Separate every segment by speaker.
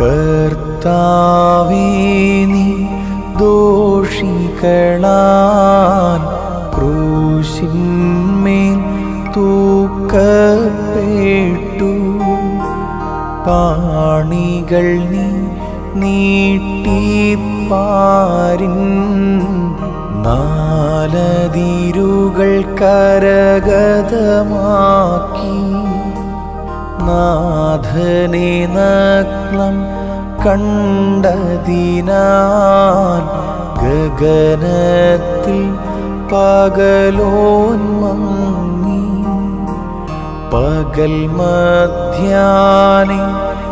Speaker 1: കർത്താവേ നീ ദോഷികളാൽ ക്രൂശിന്മേൽ തൂക്കപ്പെട്ടു പാണികൾ നീ നീട്ടിപ്പാരിൻ നാലതിരുകൾ കരഗതമാക്കി നാഥനെ നഗ്നം കണ്ടതിനാൽ ഗഗനത്തിൽ പകലോന്മങ്ങി പകൽ മധ്യാനെ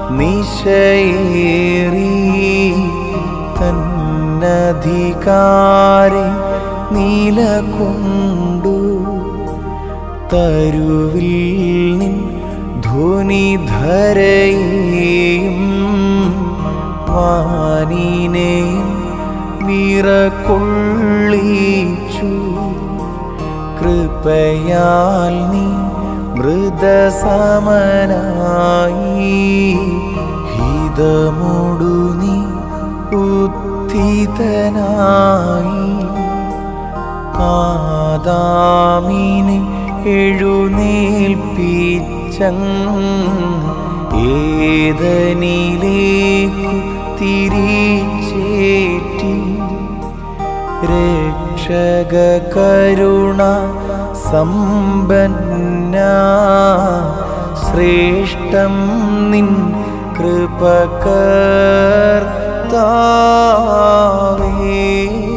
Speaker 1: നിശയേറി തന്നധികാരെ നീലകൊണ്ടു തരുവിൽ നിൻ ധ്വനിധരയും വാനിനെയും വിറകൊള്ളിച്ചു കൃപയാൽ നീ മൃതസമനായി ഹിതമോടു നീ ഉത്ഥിതനായി ആദാമിനെ എഴുന്നേൽപ്പിച്ചങ് ഏതനിലേക്കു തിരിച്ചേറ്റി രക്ഷക കരുണ സമ്പന്ന ശ്രേഷ്ഠം നിൻ കൃപകർത്താവേ